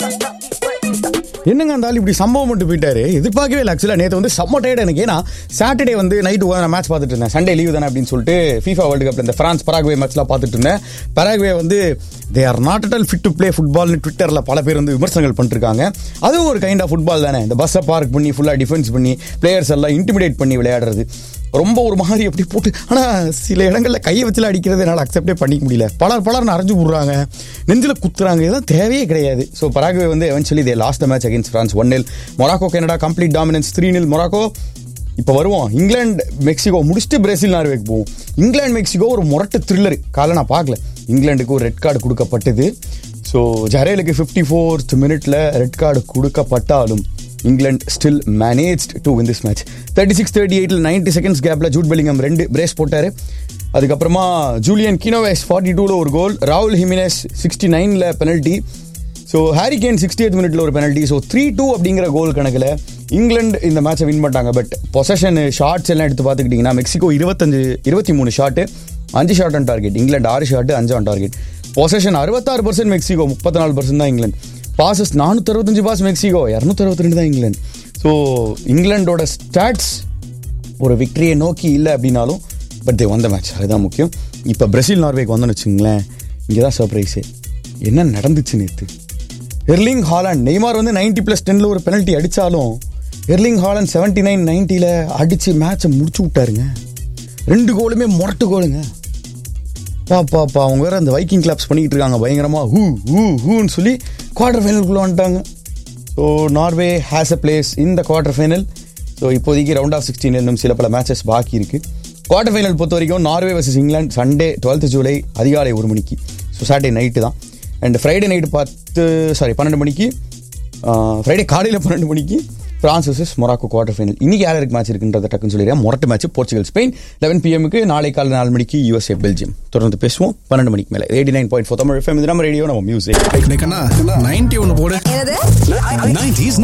என்னங்க அந்த ஆள் இப்படி சம்பவம் மட்டும் போயிட்டாரு எதிர்பார்க்கவே இல்லை ஆக்சுவலாக நேற்று வந்து செம்ம டயர்ட் எனக்கு ஏன்னா சாட்டர்டே வந்து நைட்டு நான் மேட்ச் பார்த்துட்டு இருந்தேன் சண்டே லீவ் தானே அப்படின்னு சொல்லிட்டு ஃபீஃபா வேர்ல்டு கப் இந்த ஃப்ரான்ஸ் பராகுவே மேட்ச்லாம் பார்த்துட்டு இருந்தேன் பராகுவே வந்து they are not at all fit to play ஃபுட்பால்னு ட்விட்டரில் பல பேர் வந்து விமர்சனங்கள் பண்ணிருக்காங்க அதுவும் ஒரு கைண்ட் ஆஃப் ஃபுட்பால் தானே இந்த பஸ்ஸை பார்க் பண்ணி ஃபுல்லாக டிஃபென்ஸ் பண்ணி பிளேயர்ஸ் எல்லாம் இன்டிமிடேட் பண்ணி விளையாடுறது ரொம்ப ஒரு மாதிரி எப்படி போட்டு ஆனால் சில இடங்களில் கையை வச்சுல அடிக்கிறது என்னால் அக்செப்டே பண்ணிக்க முடியல பலர் பலர் அரைஞ்சு விட்றாங்க நெஞ்சில் குத்துறாங்க இதெல்லாம் தேவையே கிடையாது ஸோ பராகுவே வந்து eventually they lost match against France one nil Morocco Canada complete dominance three nil Morocco இப்போ வருவோம் இங்கிலாந்து மெக்சிகோ முடிச்சுட்டு பிரேசில் நார்வேக்கு போவோம் இங்கிலாந்து மெக்சிகோ ஒரு முரட்டு த்ரில்லர் காலை நான் பார்க்கல இங்கிலாந்துக்கு ஒரு ரெட் கார்டு கொடுக்கப்பட்டது ஸோ ஜரேலுக்கு ஃபிஃப்டி ஃபோர்த் மினிட்ல ரெட் கார்டு கொடுக்கப்பட்டாலும் இங்கிலாந்து still managed to win this match thirty six thirty எயிட்டில் நைன்டி செகண்ட்ஸ் கேப்பில் ஜூட் பெலிங்கம் ரெண்டு பிரேஸ் போட்டார் அதுக்கப்புறமா ஜூலியன் கினோவேஸ் ஃபார்ட்டி டூவில் ஒரு கோல் ராகுல் ஹிமினஸ் சிக்ஸ்டி நைனில் penalty so Harry Kane sixty eighth மினிட்ல ஒரு பெனல்ட்டி ஸோ த்ரீ டூ அப்படிங்கிற கோல் கணக்கில் இங்கிலாந்து இந்த மேட்சை வின் பண்ணிட்டாங்க பட் பொசஷன் ஷார்ட்ஸ் எல்லாம் எடுத்து பார்த்துக்கிட்டிங்கன்னா மெக்சிகோ இருபத்தஞ்சு இருபத்தி மூணு ஷாட்டு அஞ்சு ஷாட் ஆன் டார்கெட் இங்கிலாந்து ஆறு ஷாட்டு அஞ்சு ஆன் டார்கெட் பொசஷன் அறுபத்தாறு பர்சன்ட் மெக்சிகோ முப்பத்தி நாலு பர்சன்ட் தான் இங்கிலாந்து பாசஸ் நானூற்றி அறுபத்தஞ்சு பாஸ் மெக்சிகோ இரநூத்தி அறுபத்தி ரெண்டு தான் இங்கிலாந்து ஸோ இங்கிலாண்டோட ஸ்டாட்ஸ் ஒரு விக்டரியை நோக்கி இல்லை அப்படின்னாலும் பட் தே வந்த மேட்ச் அதுதான் முக்கியம் இப்போ பிரேசில் நார்வேக்கு வந்தோன்னு வச்சுங்களேன் இங்கே தான் சர்ப்ரைஸே என்ன நடந்துச்சு நேற்று எர்லிங் ஹாலண்ட் நெய்மார் வந்து நைன்டி ப்ளஸ் டென்னில் ஒரு பெனல்ட்டி அடித்தாலும் எர்லிங் ஹாலண்ட் செவன்ட்டி நைன் நைன்ட்டியில் அடித்து மேட்சை முடிச்சு விட்டாருங்க ரெண்டு கோலுமே முரட்டு கோலுங்க பா பா பா அவங்க வேற அந்த வைக்கிங் கிளப்ஸ் பண்ணிக்கிட்டு இருக்காங்க பயங்கரமாக ஹூ ஹூ ஹூன்னு சொல்லி குவார்டர் ஃபைனலுக்குள்ளே வந்துட்டாங்க so Norway has a place இந்த குவார்டர் ஃபைனல் ஸோ இப்போதைக்கு ரவுண்ட் ஆஃப் சிக்ஸ்டீன் இன்னும் சில பல மேட்சஸ் பாக்கி இருக்கு குவார்டர் ஃபைனல் பொறுத்த வரைக்கும் நார்வே வர்சஸ் இங்கிலாந்து சண்டே டுவெல்த் ஜூலை அதிகாலை ஒரு மணிக்கு ஸோ சாட்டர்டே நைட்டு தான் அண்ட் ஃப்ரைடே நைட்டு பத்து சாரி பன்னெண்டு மணிக்கு ஃப்ரைடே காலையில் பன்னெண்டு மணிக்கு France versus Morocco quarter final இன்னைக்கு யார் யாருக்கு மேட்ச் இருக்குன்றத டக்குன்னு சொல்லிடுறேன் மொரட்டு மேட்ச் போர்ச்சுகல் ஸ்பெயின் லெவன் பிஎம்க்கு நாளை காலை நாலு மணிக்கு யூஎஸ்ஏ பெல்ஜியம் தொடர்ந்து பேசுவோம் பன்னெண்டு மணிக்கு மேலே eighty nine point four Tamil FM இது நம்ம ரேடியோ நம்ம மியூசிக் நைன்டி ஒன்னு போடு என்னது 90s